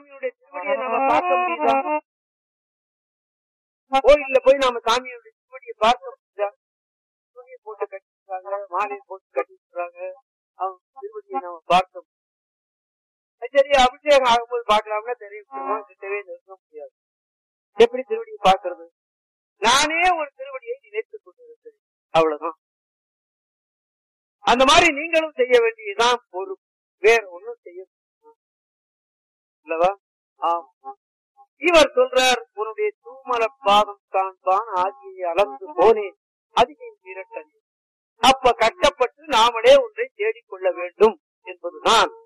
சாமியுடைய திருவடியை நாம பார்க்க முடியுதா கோயில்ல போய் நாம சாமியுடைய திருவடியை பார்க்க முடியுதா துணியை போட்டு கட்டிருக்காங்க மாலையை போட்டு கட்டிருக்காங்க அவங்க திருவடியை நாம பார்க்க முடியும் சரி அபிஷேகம் ஆகும்போது பார்க்கலாம்னா தெரியும் பெருமாள் கிட்டவே நிறுத்த முடியாது எப்படி திருவடியை பார்க்கறது நானே ஒரு திருவடியை நினைத்துக் கொண்டிருக்கிறேன் அவ்வளவுதான் அந்த மாதிரி நீங்களும் செய்ய வேண்டியதுதான் ஒரு வேற ஒண்ணும் செய்ய முடியாது. இல்லவா ஆமா இவர் சொல்றார் உன்னுடைய தூமல பாதம் காண்பான் ஆகிய அளந்து போனேன் அதிகை விரட்டனே அப்ப கட்டப்பட்டு நாமளே ஒன்றை தேடிக்கொள்ள வேண்டும் என்பதுதான்